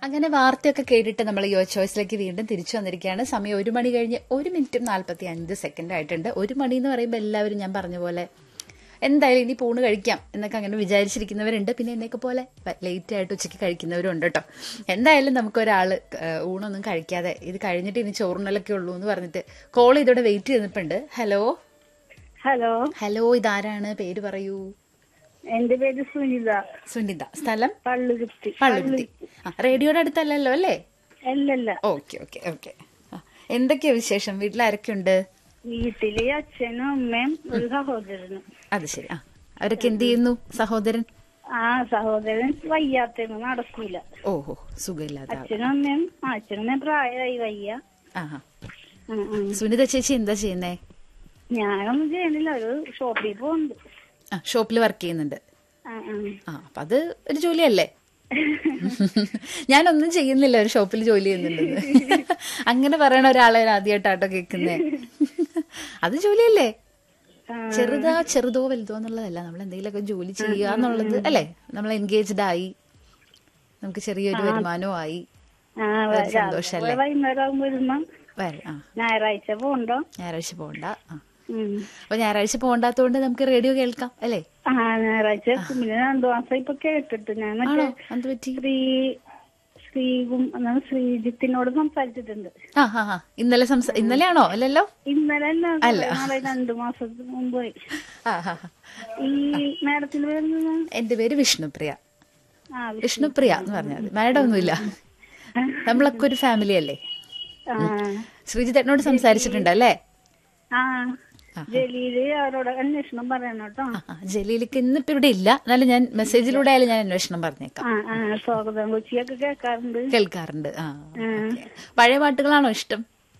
അങ്ങനെ വാർത്തയൊക്കെ കേട്ടിട്ട് നമ്മൾ യോ ചോയ്സിലേക്ക് വീണ്ടും തിരിച്ചു വന്നിരിക്കുകയാണ് സമയം ഒരു മണി കഴിഞ്ഞ് ഒരു മിനിറ്റും നാൽപ്പത്തി അഞ്ച് സെക്കൻഡ് ആയിട്ടുണ്ട് ഒരു മണി എന്ന് പറയുമ്പോൾ എല്ലാവരും ഞാൻ പറഞ്ഞ പോലെ എന്തായാലും ഇനി പൂണ് കഴിക്കാം എന്നൊക്കെ അങ്ങനെ വിചാരിച്ചിരിക്കുന്നവരുണ്ട് പിന്നെ എന്നെയൊക്കെ പോലെ ലേറ്റ് ആയിട്ട് ഉച്ചയ്ക്ക് കഴിക്കുന്നവരും ഉണ്ട് കേട്ടോ എന്തായാലും നമുക്ക് ഒരാൾ ഊണൊന്നും കഴിക്കാതെ ഇത് കഴിഞ്ഞിട്ട് ഇനി ചോറിനലൊക്കെ ഉള്ളൂ എന്ന് പറഞ്ഞിട്ട് കോൾ ചെയ്തോടെ വെയിറ്റ് ചെയ്തിട്ടുണ്ട് ഹലോ ഹലോ ഹലോ ഇതാരാണ് പേര് പറയൂ എന്റെ പേര് സുനിത സുനിത സ്ഥലം പള്ളുകുത്തി പള്ളുരുത്തി ആ റേഡിയോയുടെ അടുത്തല്ലല്ലോ അല്ലേ അല്ലല്ല ഓക്കെ ഓക്കെ ഓക്കെ എന്തൊക്കെയാ വിശേഷം വീട്ടിൽ ആരൊക്കെയുണ്ട് വീട്ടില് അച്ഛനും അമ്മയും ഒരു സഹോദരനും അത് ശരി ആ അവരൊക്കെ എന്ത് ചെയ്യുന്നു സഹോദരൻ ആ സഹോദരൻ വയ്യാത്തങ്ങ് നടക്കൂല ഓഹോ സുഖമില്ലാത്ത ആൾ അച്ഛനും അമ്മയും ആ അച്ഛനും അമ്മയും പ്രായമായി വയ്യ ആഹാ ഉം, ഉം. സുനിത ചേച്ചി എന്താ ചെയ്യുന്നേ ഞാനൊന്നും ചെയ്യണില്ല ഒരു ഷോപ്പിൽ പോകുന്നുണ്ട് ആ ഷോപ്പിൽ വർക്ക് ചെയ്യുന്നുണ്ട് ആ, ആ. ആ അപ്പൊ അത് ഒരു ജോലിയല്ലേ ഞാനൊന്നും ചെയ്യുന്നില്ല ഒരു ഷോപ്പിൽ ജോലി ചെയ്യുന്നുണ്ടെന്ന് അങ്ങനെ പറയണ ഒരാളെ ആദ്യമായിട്ടാട്ടോ കേൾക്കുന്നേ അത് ജോലിയല്ലേ ആ. ചെറുതാ ചെറുതോ വലുതോ എന്നുള്ളതല്ല നമ്മൾ എന്തെങ്കിലുമൊക്കെ ജോലി ചെയ്യുക എന്നുള്ളത് അല്ലേ നമ്മൾ എൻഗേജ്ഡ് ആയി നമുക്ക് ചെറിയൊരു വരുമാനവും ആയി ആ, അതൊരു സന്തോഷല്ലേ? രാവിലെ വൈകുന്നേരം ആകുമ്പോ വരുമ്പോ വരെ ആ ഞായറാഴ്ച പോണ്ടോ ഞായറാഴ്ച പോകണ്ട ആ ഉം. അപ്പൊ ഞായറാഴ്ച പോകണ്ടാത്തോണ്ട് നമുക്ക് റേഡിയോ കേൾക്കാം അല്ലേ ആ ഞായറാഴ്ച പിന്നെ രണ്ടു മാസം ഇപ്പൊ കേട്ടിട്ട് ഞാൻ മറ്റേ ആണോ എന്ത് പറ്റി ശ്രീ ശ്രീകും എന്താണ് ശ്രീജിത്തിനോട് സംസാരിച്ചിട്ടുണ്ട് ആ ഹാ ഹാ ഇന്നലെ സംസാ ഇന്നലെയാണോ അല്ലല്ലോ ഇന്നലെ അല്ല, അല്ല. കുറേ നാളായി രണ്ടു മാസത്തിന് മുമ്പ് പോയി ആ ഹാ ഹാ ഈ മാഡത്തിന്റെ പേര് എന്റെ പേര് വിഷ്ണുപ്രിയ ആ വിഷ്ണുപ്രിയ എന്ന് പറഞ്ഞാൽ മതി മാഡം ഒന്നുമില്ല നമ്മളൊക്കെ ഒരു ഫാമിലി അല്ലേ ആ ശ്രീജിത്ത് എന്നോട് സംസാരിച്ചിട്ടുണ്ടല്ലേ ആ ജലീല് അവരോട് അന്വേഷണം പറയണം കേട്ടോ ആ, ആ, ജലീലിക്ക് ഇന്നിപ്പോ ഇവിടെ ഇല്ല എന്നാലും ഞാൻ മെസ്സേജിലൂടെ ആയാലും ഞാൻ അന്വേഷണം പറഞ്ഞേക്കാം ആ ആ സ്വാഗതം കൊച്ചിയൊക്കെ കേൾക്കാറുണ്ട് കേൾക്കാറുണ്ട് ആ ഓക്കേ. പഴയ പാട്ടുകളാണോ ഇഷ്ടം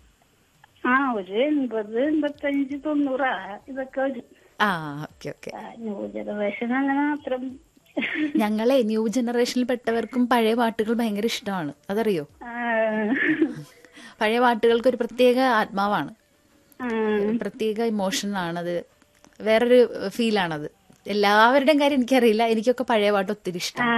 ആ ഒരു എൺപത് എൺപത്തഞ്ച് തൊണ്ണൂറ് ആ, ഇതൊക്കെ ഒരു ആ ഓക്കെ ഓക്കെ ന്യൂ ജനറേഷൻ അങ്ങനെ അത്ര ഞങ്ങളെ ന്യൂ ജനറേഷനിൽ പെട്ടവർക്കും പഴയ പാട്ടുകൾ ഭയങ്കര ഇഷ്ടമാണ് അതറിയോ ആ, പഴയ പാട്ടുകൾക്ക് ഒരു പ്രത്യേക ആത്മാവാണ് ആ, പ്രത്യേക ഇമോഷനാണത് വേറൊരു ഫീലാണത് എല്ലാവരുടെയും കാര്യം എനിക്കറിയില്ല എനിക്കൊക്കെ പഴയ പാട്ട് ഒത്തിരി ആ. ഇഷ്ടം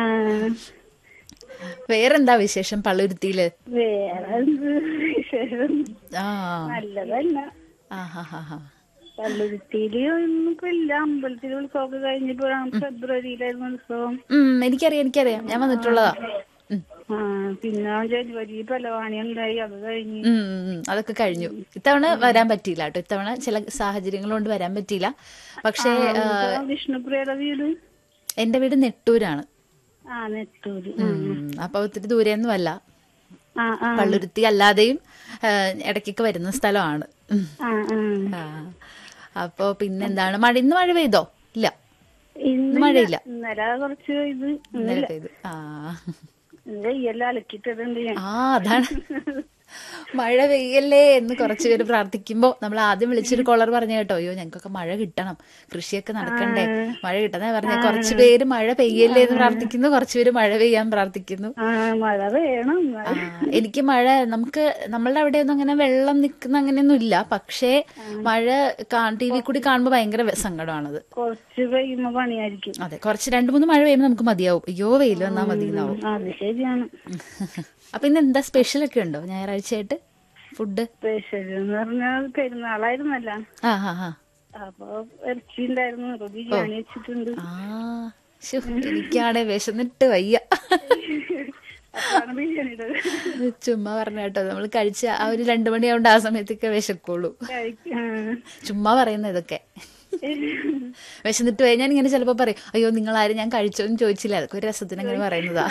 വേറെന്താ വിശേഷം പള്ളുരുത്തിയില് വേറെ എന്ത് വിശേഷം ആ നല്ലതല്ല ആ ഹാ ഹാ ഹാ പള്ളുരുത്തിയില് ഒന്നും ഇപ്പൊ ഇല്ല അമ്പലത്തിൽ ഉത്സവമൊക്കെ കഴിഞ്ഞപ്പോഴാണ് ഫെബ്രുവരിയിലായിരുന്നു ഉത്സവം ഉം എനിക്കറിയാം എനിക്കറിയാം ഞാൻ വന്നിട്ടുള്ളതാ ഉം. ആ പിന്നെ ജനുവരി പലവാണി ഉണ്ടായി അത് കഴിഞ്ഞ് ഉം, ഉം, ഉം. അതൊക്കെ കഴിഞ്ഞു ഇത്തവണ വരാൻ പറ്റിയില്ല കേട്ടോ ഇത്തവണ ചില സാഹചര്യങ്ങൾ കൊണ്ട് വരാൻ പറ്റിയില്ല പക്ഷേ ആ, ആ, വിഷ്ണുപ്രിയയുടെ വീട് എന്റെ വീട് നെട്ടൂരാണ് ആ നെട്ടൂര് ഉം. അപ്പൊ ഒത്തിരി ദൂരെയൊന്നും അല്ല ആ ആ പള്ളുരുത്തി അല്ലാതെയും ആ, ഇടയ്ക്കൊക്കെ വരുന്ന സ്ഥലമാണ് ഉം. ആ ആ ആ. അപ്പൊ പിന്നെന്താണ് മഴ ഇന്ന് മഴ പെയ്തോ ഇല്ല ഇന്ന് മഴയില്ല. ഇന്നലെ കുറച്ച് ഇത് ഇന്നലെ പെയ്തു ആ വെയ്യെല്ലാം അലക്കിയിട്ടിട്ടുണ്ട് ഞാൻ ആ അതാണ് മഴ പെയ്യല്ലേ എന്ന് കുറച്ചു പേര് പ്രാർത്ഥിക്കുമ്പോ നമ്മൾ ആദ്യം വിളിച്ചൊരു കോളർ പറഞ്ഞു കേട്ടോ അയ്യോ ഞങ്ങൾക്കൊക്കെ മഴ കിട്ടണം കൃഷിയൊക്കെ നടക്കണ്ടേ മഴ കിട്ടണേ പറഞ്ഞ കുറച്ചു പേര് മഴ പെയ്യല്ലേ എന്ന് പ്രാർത്ഥിക്കുന്നു കുറച്ചു പേര് മഴ പെയ്യാൻ പ്രാർത്ഥിക്കുന്നു ആ മഴ വേണം ആ, എനിക്ക് മഴ നമുക്ക് നമ്മളുടെ അവിടെയൊന്നും അങ്ങനെ വെള്ളം നിൽക്കുന്ന അങ്ങനെയൊന്നും ഇല്ല പക്ഷേ മഴ ടി വി കൂടി കാണുമ്പോൾ ഭയങ്കര വെ- സങ്കടമാണത് കുറച്ച് പെയ്യുമ്പോ പണിയായിരിക്കും അതെ കുറച്ച് രണ്ടു മൂന്ന് മഴ പെയ്യുമ്പോൾ നമുക്ക് മതിയാവും അയ്യോ വെയിൽ വന്നാ മതി എന്നാവും അത് ശരിയാണ് അപ്പൊ ഇന്ന് എന്താ സ്പെഷ്യൽ ഒക്കെ ഉണ്ടോ ഞായറാഴ്ചയായിട്ട് ഫുഡ് സ്പെഷ്യൽ എന്ന് പറഞ്ഞാൽ പെരുന്നാളായിരുന്നല്ല ആ ആ ആ അപ്പൊ ഇറച്ചി ഉണ്ടായിരുന്നു അപ്പൊ ബിരിയാണി വെച്ചിട്ടുണ്ട് ആ ശ്ശോ, എനിക്കാണെ വിശന്നിട്ട് വയ്യ അപ്പാണ് ബിരിയാണിയുടെ ചുമ്മാ പറഞ്ഞ കേട്ടോ നമ്മൾ കഴിച്ച ആ ഒരു രണ്ടു മണിയാവുണ്ട് ആ സമയത്തൊക്കെ വിശക്കുള്ളൂ കഴിക്ക- ചുമ്മാ പറയുന്ന ഇതൊക്കെ വിശന്നിട്ട് പോയി ഞാൻ ഇങ്ങനെ ചിലപ്പോ പറയും അയ്യോ നിങ്ങൾ ആരും ഞാൻ കഴിച്ചോന്ന് ചോദിച്ചില്ല അതൊക്കെ ഒരു രസത്തിന് അങ്ങനെ പറയുന്നതാ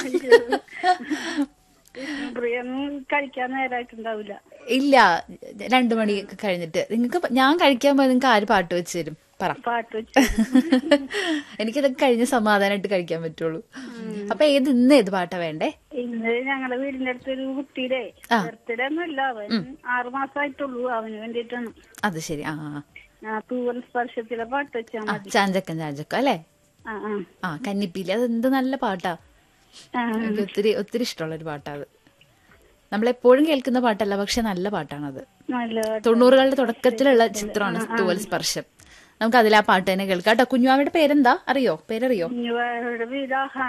പ്രിയൊന്നും കഴിക്കാൻ നേരായിട്ടുണ്ടാവില്ല ഇല്ല രണ്ടു മണിയൊക്കെ കഴിഞ്ഞിട്ട് നിങ്ങൾക്ക് ഞാൻ കഴിക്കാൻ പോയി നിങ്ങൾക്ക് ആര് പാട്ട് വെച്ച് തരും പറ പാട്ട് വെച്ച് എനിക്കിതൊക്കെ കഴിഞ്ഞ് സമാധാനമായിട്ട് കഴിക്കാൻ പറ്റുള്ളൂ അപ്പൊ ഏത് ഇന്ന് ഏത് പാട്ടാ വേണ്ടേ ഇന്ന് ഞങ്ങളുടെ വീടിന്റെ അടുത്തൊരു കുട്ടിയുടെ ആ. ബർത്ത്ഡേ ഒന്നുമില്ല അവൻ ആറു മാസമായിട്ടുള്ളൂ അവന് വേണ്ടിയിട്ടാണ് അത് ശരി ആ ആ. ആ തൂവൽ സ്പർശത്തിലെ പാട്ട് വെച്ചാ ആ മതി ചാഞ്ചക്കൻ ചാഞ്ചക്ക അല്ലേ ആ ആ ആ കന്നിപ്പീലി അത് എന്ത് നല്ല പാട്ടാ ആ എനിക്ക് ഒത്തിരി ഒത്തിരി ഇഷ്ടമുള്ള ഒരു പാട്ടാ അത് നമ്മളെപ്പോഴും കേൾക്കുന്ന പാട്ടല്ല പക്ഷെ നല്ല പാട്ടാണത് നല്ല പാട്ട്. തൊണ്ണൂറുകളുടെ തുടക്കത്തിലുള്ള ചിത്രമാണ് തൂവൽ സ്പർശം നമുക്ക് അതിൽ ആ പാട്ട് തന്നെ കേൾക്കാം കേട്ടോ കുഞ്ഞുമാവയുടെ പേരെന്താ അറിയോ പേരറിയോ കുഞ്ഞുവാവയുടെ വീട് ആഹാ